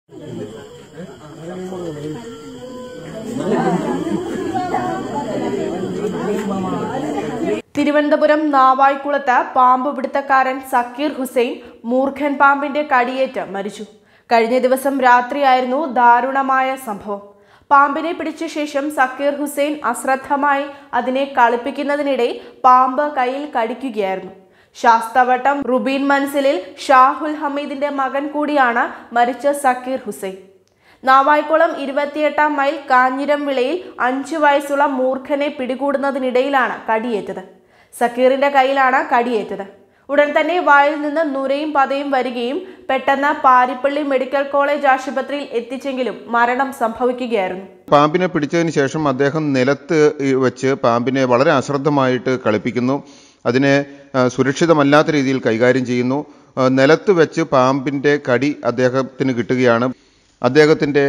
തിരുവനന്തപുരം നാവായിക്കുളത്ത് പാമ്പ് പിടുത്തക്കാരൻ സക്കീർ ഹുസൈൻ മൂർഖൻ പാമ്പിന്റെ കടിയേറ്റ് മരിച്ചു കഴിഞ്ഞ ദിവസം രാത്രിയായിരുന്നു ദാരുണമായ സംഭവം പാമ്പിനെ പിടിച്ച ശേഷം സക്കീർ ഹുസൈൻ അശ്രദ്ധമായി അതിനെ കളിപ്പിക്കുന്നതിനിടെ പാമ്പ് കയ്യിൽ കടിക്കുകയായിരുന്നു ശാസ്തവട്ടം റുബീൻ മൻസിലിൽ ഷാഹുൽ ഹമീദിന്റെ മകൻ കൂടിയാണ് മരിച്ച സക്കീർ ഹുസൈൻ നാവായിക്കുളം ഇരുപത്തിയെട്ടാം മൈൽ കാഞ്ഞിരം വിളയിൽ അഞ്ചു വയസ്സുള്ള മൂർഖനെ പിടികൂടുന്നതിനിടയിലാണ് കടിയേറ്റത് സക്കീറിന്റെ കയ്യിലാണ് കടിയേറ്റത് ഉടൻ തന്നെ വായിൽ നിന്ന് നുരയും പതയും വരികയും പെട്ടെന്ന് പാരിപ്പള്ളി മെഡിക്കൽ കോളേജ് ആശുപത്രിയിൽ എത്തിച്ചെങ്കിലും മരണം സംഭവിക്കുകയായിരുന്നു പാമ്പിനെ പിടിച്ചതിന് ശേഷം അദ്ദേഹം നിലത്ത് ഈ വെച്ച് പാമ്പിനെ വളരെ അശ്രദ്ധമായിട്ട് കളിപ്പിക്കുന്നു അതിനെ ആ, സുരക്ഷിതമല്ലാത്ത രീതിയിൽ കൈകാര്യം ചെയ്യുന്നു ആ, നിലത്ത് വെച്ച് പാമ്പിൻ്റെ കടി അദ്ദേഹത്തിന് കിട്ടുകയാണ് അദ്ദേഹത്തിൻ്റെ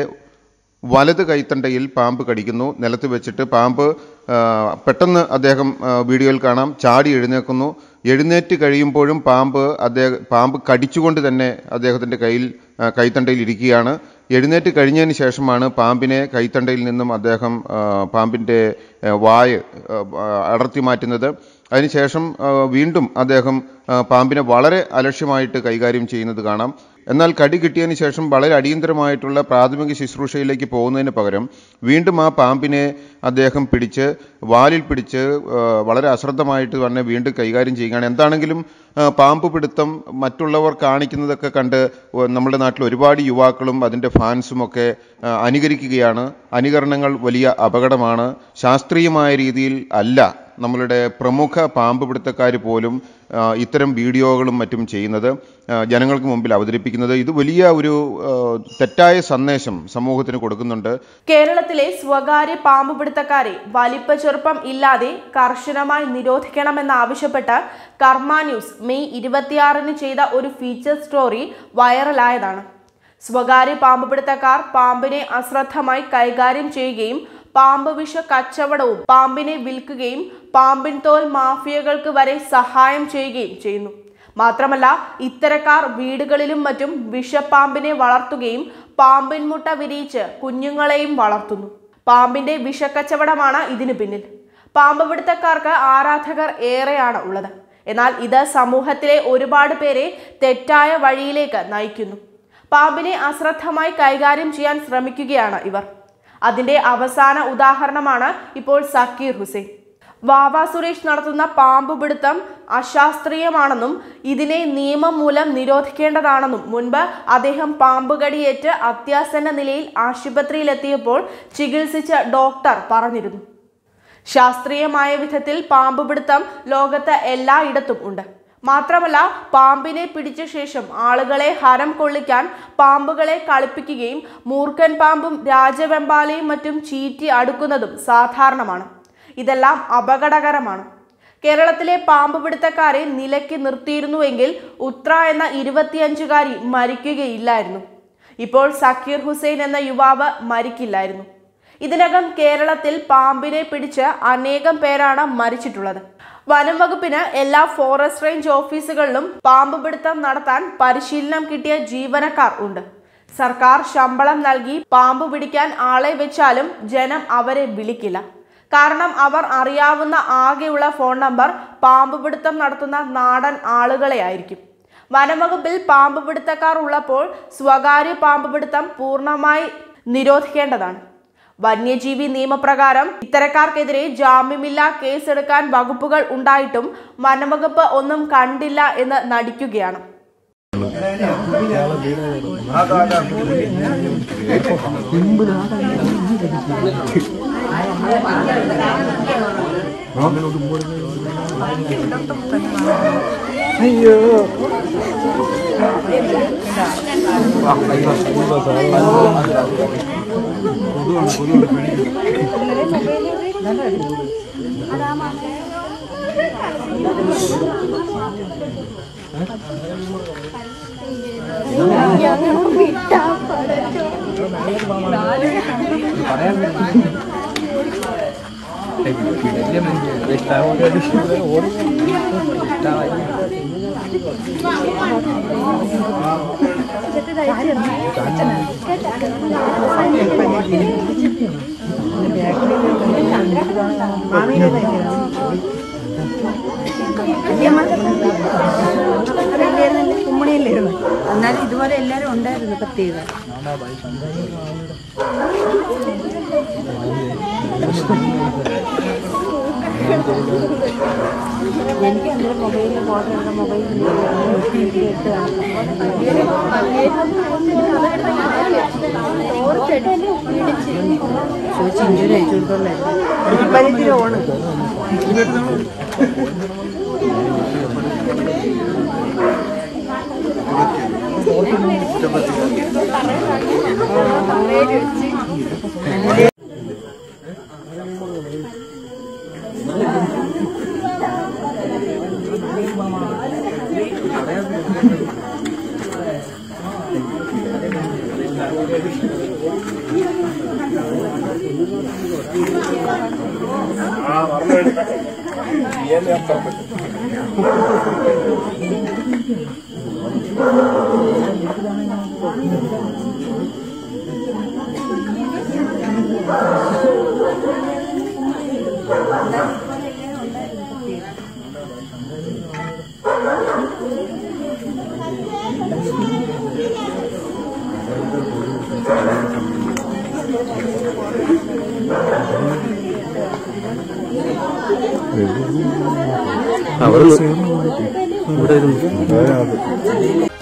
വലത് കൈത്തണ്ടയിൽ പാമ്പ് കടിക്കുന്നു നിലത്ത് വെച്ചിട്ട് പാമ്പ് ആ, പെട്ടെന്ന് അദ്ദേഹം ആ, വീഡിയോയിൽ കാണാം ചാടി എഴുന്നേൽക്കുന്നു എഴുന്നേറ്റ് കഴിയുമ്പോഴും പാമ്പ് അദ്ദേഹം പാമ്പ് കടിച്ചുകൊണ്ട് തന്നെ അദ്ദേഹത്തിൻ്റെ കയ്യിൽ ആ, കൈത്തണ്ടയിൽ ഇരിക്കുകയാണ് എഴുന്നേറ്റ് കഴിഞ്ഞതിന് ശേഷമാണ് പാമ്പിനെ കൈത്തണ്ടയിൽ നിന്നും അദ്ദേഹം ആ, പാമ്പിൻ്റെ ആ, വായ് ആ, അടർത്തി മാറ്റുന്നത് അതിനുശേഷം ആ, വീണ്ടും അദ്ദേഹം ആ, പാമ്പിനെ വളരെ അലക്ഷ്യമായിട്ട് കൈകാര്യം ചെയ്യുന്നത് കാണാം എന്നാൽ കടി കിട്ടിയതിന് ശേഷം വളരെ അടിയന്തരമായിട്ടുള്ള പ്രാഥമിക ശുശ്രൂഷയിലേക്ക് പോകുന്നതിന് പകരം വീണ്ടും ആ പാമ്പിനെ അദ്ദേഹം പിടിച്ച് വാലിൽ പിടിച്ച് ആ, വളരെ അശ്രദ്ധമായിട്ട് തന്നെ വീണ്ടും കൈകാര്യം ചെയ്യുകയാണ് എന്താണെങ്കിലും ആ, പാമ്പ് പിടുത്തം മറ്റുള്ളവർ കാണിക്കുന്നതൊക്കെ കണ്ട് ഒ- നമ്മുടെ നാട്ടിൽ ഒരുപാട് യുവാക്കളും അതിൻ്റെ ഫാൻസും ഒക്കെ ആ, അനുകരിക്കുകയാണ് അനുകരണങ്ങൾ വലിയ അപകടമാണ് ശാസ്ത്രീയമായ രീതിയിൽ അല്ല നമ്മളുടെ പ്രമുഖ പാമ്പ് പിടുത്തക്കാർ പോലും ആ, ഇത്തരം വീഡിയോകളും മറ്റും ചെയ്യുന്നത് ആ, ജനങ്ങൾക്ക് മുമ്പിൽ അവതരിപ്പിക്കുന്നത് ഇത് വലിയ ഒരു ആ, തെറ്റായ സന്ദേശം സമൂഹത്തിന് കൊടുക്കുന്നുണ്ട് കേരളത്തിലെ സ്വകാര്യ പാമ്പ് പിടുത്തക്കാരെ വലിപ്പ ചെറുപ്പം ഇല്ലാതെ കർശനമായി നിരോധിക്കണമെന്നാവശ്യപ്പെട്ട് കർമ്മ ന്യൂസ് മെയ് ഇരുപത്തിയാറിന് ചെയ്ത ഒരു ഫീച്ചർ സ്റ്റോറി വൈറലായതാണ് സ്വകാര്യ പാമ്പ് പിടുത്തക്കാർ പാമ്പിനെ അശ്രദ്ധമായി കൈകാര്യം ചെയ്യുകയും പാമ്പ് വിഷ കച്ചവടവും പാമ്പിനെ വിൽക്കുകയും പാമ്പിൻ തോൽ മാഫിയകൾക്ക് വരെ സഹായം ചെയ്യുകയും ചെയ്യുന്നു മാത്രമല്ല ഇത്തരക്കാർ വീടുകളിലും മറ്റും വിഷപ്പാമ്പിനെ വളർത്തുകയും പാമ്പിൻ മുട്ട വിരിയിച്ച് കുഞ്ഞുങ്ങളെയും വളർത്തുന്നു പാമ്പിന്റെ വിഷക്കച്ചവടമാണ് ഇതിനു പിന്നിൽ പാമ്പ് പിടുത്തക്കാർക്ക് ആരാധകർ ഏറെയാണ് ഉള്ളത് എന്നാൽ ഇത് സമൂഹത്തിലെ ഒരുപാട് പേരെ തെറ്റായ വഴിയിലേക്ക് നയിക്കുന്നു പാമ്പിനെ അശ്രദ്ധമായി കൈകാര്യം ചെയ്യാൻ ശ്രമിക്കുകയാണ് ഇവർ അതിന്റെ അവസാന ഉദാഹരണമാണ് ഇപ്പോൾ സക്കീർ ഹുസൈൻ വാവ സുരേഷ് നടത്തുന്ന പാമ്പ് പിടുത്തം അശാസ്ത്രീയമാണെന്നും ഇതിനെ നിയമം മൂലം നിരോധിക്കേണ്ടതാണെന്നും മുൻപ് അദ്ദേഹം പാമ്പ് കടിയേറ്റ് അത്യാസന്ന നിലയിൽ ആശുപത്രിയിലെത്തിയപ്പോൾ ചികിത്സിച്ച ഡോക്ടർ പറഞ്ഞിരുന്നു ശാസ്ത്രീയമായ വിധത്തിൽ പാമ്പ് പിടുത്തം ലോകത്ത് എല്ലായിടത്തും ഉണ്ട് മാത്രമല്ല പാമ്പിനെ പിടിച്ച ശേഷം ആളുകളെ ഹരം കൊള്ളിക്കാൻ പാമ്പുകളെ കളിപ്പിക്കുകയും മൂർഖൻ പാമ്പും രാജവെമ്പാലയും മറ്റും ചീറ്റി അടുക്കുന്നതും സാധാരണമാണ് ഇതെല്ലാം അപകടകരമാണ് കേരളത്തിലെ പാമ്പ് പിടുത്തക്കാരെ നിലയ്ക്ക് നിർത്തിയിരുന്നുവെങ്കിൽ ഉത്ര എന്ന ഇരുപത്തിയഞ്ചുകാരി മരിക്കുകയില്ലായിരുന്നു ഇപ്പോൾ സക്കീർ ഹുസൈൻ എന്ന യുവാവ് മരിക്കില്ലായിരുന്നു ഇതിനകം കേരളത്തിൽ പാമ്പിനെ പിടിച്ച് അനേകം പേരാണ് മരിച്ചിട്ടുള്ളത് വനം വകുപ്പിന് എല്ലാ ഫോറസ്റ്റ് റേഞ്ച് ഓഫീസുകളിലും പാമ്പ് പിടുത്തം നടത്താൻ പരിശീലനം കിട്ടിയ ജീവനക്കാർ ഉണ്ട് സർക്കാർ ശമ്പളം നൽകി പാമ്പ് പിടിക്കാൻ ആളെ വെച്ചാലും ജനം അവരെ വിളിക്കില്ല കാരണം അവർ അറിയാവുന്ന ആകെയുള്ള ഫോൺ നമ്പർ പാമ്പ് പിടുത്തം നടത്തുന്ന നാടൻ ആളുകളെ ആയിരിക്കും വനംവകുപ്പിൽ പാമ്പ് പിടുത്തക്കാർ ഉള്ളപ്പോൾ സ്വകാര്യ പാമ്പ് പിടുത്തം പൂർണ്ണമായി നിരോധിക്കേണ്ടതാണ് വന്യജീവി നിയമപ്രകാരം ഇത്തരക്കാർക്കെതിരെ ജാമ്യമില്ലാ കേസെടുക്കാൻ വകുപ്പുകൾ ഉണ്ടായിട്ടും വനംവകുപ്പ് ഒന്നും കണ്ടില്ല എന്ന് നടിക്കുകയാണ് ഓടി കുമ്മണിയില്ലായിരുന്നു എന്നാലും ഇതുപോലെ എല്ലാരും ഉണ്ടായിരുന്നു പ്രത്യേകത എനിക്ക് എൻ്റെ മൊബൈലിൽ ഫോട്ടോ എടുത്ത മൊബൈലിൽ ഇട്ട് ചോദിച്ചു ഇഞ്ചൂരി അയച്ചു കൊടുത്തോളായിരുന്നു പരിധി ഓണ് അവിടെ ഇവിടെ ഇരുന്നു